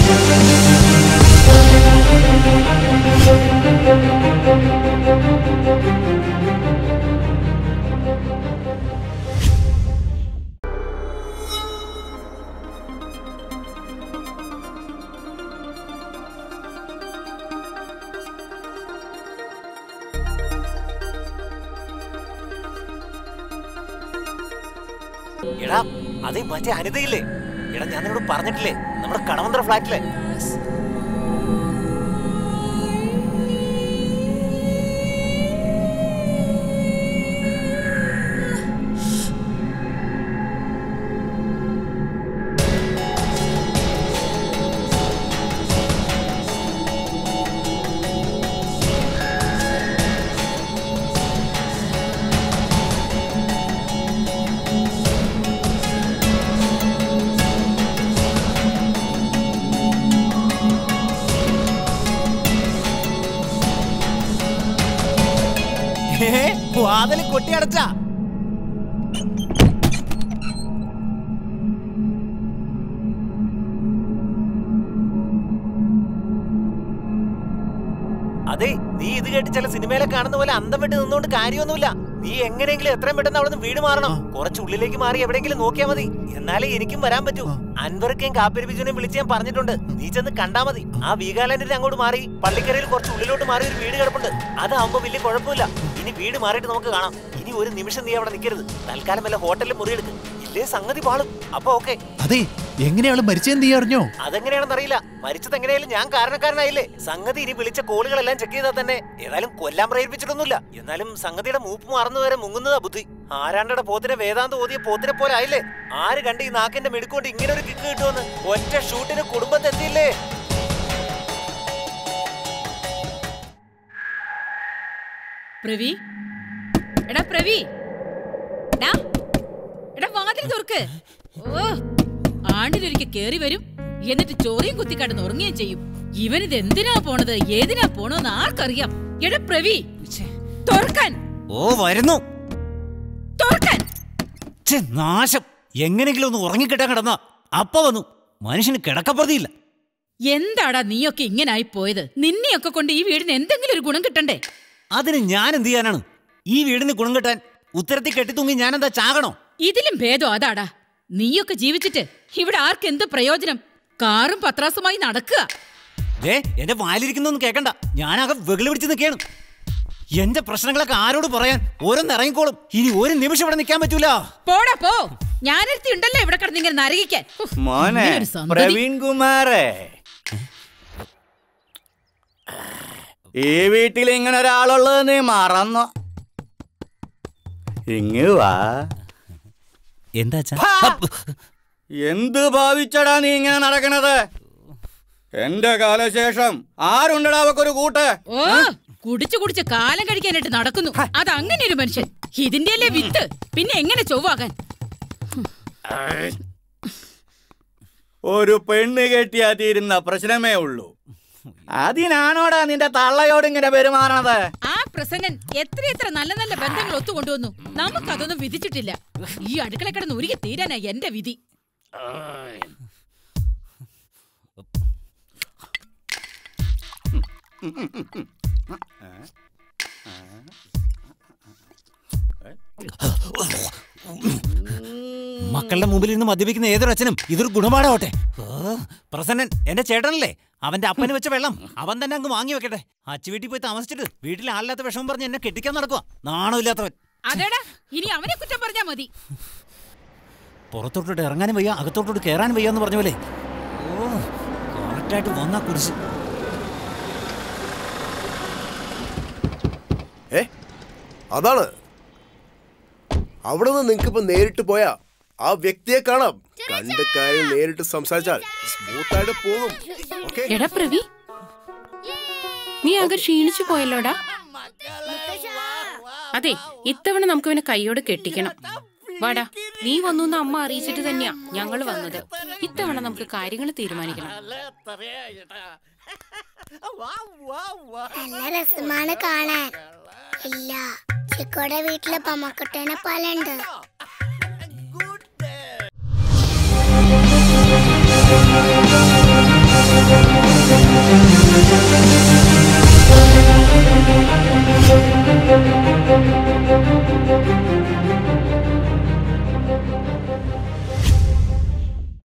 എടാ അതേ മറ്റേ അനിതയില്ലേ എടാ ഞാൻ നിന്നോട് പറഞ്ഞിട്ടില്ലേ നമ്മുടെ കണവന്തര ഫ്ലാറ്റിലെ വാതിൽ കൊട്ടി അടച്ചാ അതെ നീ ഇത് കേട്ട് ചില സിനിമയിലെ കാണുന്ന പോലെ അന്തം വിട്ട് നിന്നുകൊണ്ട് കാര്യമൊന്നുമില്ല നീ എങ്ങനെയെങ്കിലും എത്രയും പെട്ടെന്ന് അവിടെ നിന്ന് വീട് മാറണം കുറച്ച് ഉള്ളിലേക്ക് മാറി എവിടെയെങ്കിലും നോക്കിയാ മതി എന്നാലേ എനിക്കും വരാൻ പറ്റൂ അൻവർക്കേം കാപ്പിരിപ്പിച്ചുനെയും വിളിച്ച് ഞാൻ പറഞ്ഞിട്ടുണ്ട് നീ ചെന്ന് കണ്ടാ മതി ആ വീഗാലാൻഡിന് അങ്ങോട്ട് മാറി പള്ളിക്കരയിൽ കുറച്ച് ഉള്ളിലോട്ട് മാറി ഒരു വീട് കിടപ്പുണ്ട് അതാവുമ്പോ വലിയ കുഴപ്പമില്ല ഇനി വീട് മാറിയിട്ട് നമുക്ക് കാണാം ഇനി ഒരു നിമിഷം നീ അവിടെ നിൽക്കരുത് തൽക്കാലം വല്ല ഹോട്ടലിൽ മുറിയെടുക്ക് ഇല്ലേ സംഗതി പാളും അപ്പൊ ഓക്കെ അതെ എങ്ങനെയാള് മരിച്ചെന്ന് നീ അറിഞ്ഞോ അതെങ്ങനെയാണെന്ന് അറിയില്ല മരിച്ചത് എങ്ങനെയായാലും ഞാൻ കാരണക്കാരനായില്ലേ സംഗതി ഇനി വിളിച്ച കോളുകളെല്ലാം ചെക്ക് ചെയ്താൽ തന്നെ ഏതായാലും കൊല്ലാൻ പ്രേരിപ്പിച്ചിട്ടൊന്നുമില്ല എന്നാലും സംഗതിയുടെ മൂപ്പ് മറന്നു വരെ മുങ്ങുന്നതാ ബുദ്ധി ആരാണ്ടയുടെ പോത്തിനെ വേദാന്ത ഓതിയ പോത്തിനെ പോലെ ആയില്ലേ ആര് കണ്ട് ഈ നാക്കിന്റെ മിടുക്കൊണ്ട് ഇങ്ങനെ ഒരു കിക്ക് കിട്ടുമെന്ന് ഒറ്റ ഷൂട്ടിന് കുടുംബത്തെത്തിയില്ലേ പ്രവി എടാ പ്രവി ഡാ, എടാ വാതിൽ തുറക്ക് ഓ ആണ്ടിലൊരിക്കൽ കേറി വരും എന്നിട്ട് ചോറിയും കുത്തി കടന്ന് ഉറങ്ങുകയും ചെയ്യും ഇവനിത് എന്തിനാ പോണത് ഏതിനാ പോണോന്ന് ആർക്കറിയാം എടാ പ്രവി തുറക്കാൻ ഓ വരുന്നു തുറക്കാൻ നാശം എങ്ങനെങ്കിലും ഒന്ന് ഉറങ്ങിക്കിട്ടാൻ കിടന്ന അപ്പ വന്നു മനുഷ്യന് കിടക്കപ്രതിയില്ല എന്താടാ നീയൊക്കെ ഇങ്ങനായി പോയത് നിന്നെയൊക്കെ കൊണ്ട് ഈ വീടിന് എന്തെങ്കിലും ഒരു ഗുണം കിട്ടണ്ടേ അതിന് ഞാൻ എന്ത് ചെയ്യാനാണ് ഈ വീടിന് ഗുണം കിട്ടാൻ ഉത്തരത്തിൽ കെട്ടിത്തൂങ്ങി ഞാനെന്താ ചാകണോ ഇതിലും ഭേദം അതാടാ നീയൊക്കെ ജീവിച്ചിട്ട് ഇവിടെ ആർക്കെന്ത് പ്രയോജനം കാറും പത്രാസുമായി നടക്കുക ദേ എന്റെ വാലിരിക്കുന്നൊന്നും കേക്കണ്ട ഞാനാകെ വെകിളി പിടിച്ച് നിൽക്കുകയാണ് എന്റെ പ്രശ്നങ്ങളൊക്കെ ആരോട് പറയാൻ ഓരോന്ന് ഇറങ്ങിക്കോളും ഇനി ഒരു നിമിഷം ഇവിടെ നിൽക്കാൻ പറ്റൂല പോടാ പോ ഞാനെടുത്തി ഉണ്ടല്ലോ ഇവിടെ കിടന്ന് ഇങ്ങനെ നരകിക്കാൻ ഉഫ്, മോനെ ഇങ്ങനൊരു സന്തതി. പ്രവീൺ കുമാറേ ഈ വീട്ടിൽ ഇങ്ങനെ ഒരാളുള്ളത് നീ മറന്നോ ഇങ്ങ് വാ എന്താ ഹാ! എന്ത് ഭാവിച്ചടാ നീ ഇങ്ങനെ നടക്കണത് എന്റെ കാലശേഷം ആരുണ്ടടാ അവക്കൊരു കൂട്ട് ഓ കുടിച്ചു കുടിച്ച് കാലം കഴിക്കാനായിട്ട് നടക്കുന്നു അത് അങ്ങനെ ഒരു മനുഷ്യൻ ഇതിന്റെ അല്ലേ വിത്ത് പിന്നെ എങ്ങനെ ചൊവ്വാകാൻ ഒരു പെണ്ണ് കെട്ടിയാ തീരുന്ന പ്രശ്നമേ ഉള്ളൂ അതിനാണോടാ നിന്റെ തള്ളയോട് ഇങ്ങനെ പെരുമാറണത് ആ പ്രസന്നൻ എത്ര എത്ര നല്ല നല്ല ബന്ധങ്ങൾ ഒത്തുകൊണ്ടുവന്നു നമുക്കതൊന്നും വിധിച്ചിട്ടില്ല ഈ അടുക്കള കിടന്ന് ഉരുകി തീരാനാ എന്റെ വിധി മക്കളുടെ മുമ്പിൽ ഇരുന്ന് മദ്യപിക്കുന്ന ഏതൊരു അച്ഛനും ഇതൊരു ഗുണപാഠമാവട്ടെ ഓ, പ്രസന്നൻ എന്റെ ചേട്ടനല്ലേ അവന്റെ അപ്പന് വെച്ച വെള്ളം അവൻ തന്നെ അങ്ങ് വാങ്ങി വെക്കട്ടെ അച്ചു വീട്ടിൽ പോയി താമസിച്ചിട്ട് വീട്ടിൽ ആളില്ലാത്ത വിഷമം പറഞ്ഞ് എന്നെ കെട്ടിക്കാൻ നടക്കുക നാണമില്ലാത്തവൻ അതേടാ ഇനി അവനെ കുറ്റം പറഞ്ഞാ മതി പുറത്തോട്ടോട്ട് ഇറങ്ങാനും വയ്യ അകത്തോട്ടോട്ട് കയറാനും വയ്യ എന്ന് പറഞ്ഞ പോലെ ഓ കറക്റ്റായിട്ട് വന്നാ കുരിശ് ഏ അതാണ് അവിടെ നിന്ന് നിങ്ങൾക്ക് ഇപ്പൊ നേരിട്ട് പോയാ ആ വ്യക്തിയെ കാണാം കണ്ട കാര്യം നേരിട്ട് സംസാരിച്ചാൽ സ്മൂത്ത് ആയിട്ട് പോകും ഓക്കെ എടാ പ്രവി നീ ആകെ ക്ഷീണിച്ചു പോയല്ലോടാ അതെ ഇത്തവണ നമുക്ക് ഇവനെ കൈയോട് കെട്ടിക്കണം വാടാ നീ വന്നു എന്ന് അമ്മ അറിയിച്ചിട്ട് തന്നെയാ ഞങ്ങൾ വന്നത് ഇത്തവണ നമുക്ക് കാര്യങ്ങൾ തീരുമാനിക്കണം നല്ല രസമാണ് കാണാൻ ഇല്ല ചിക്കോടെ വീട്ടില് പമ്മക്കുട്ടനെ പോലെ ഉണ്ട്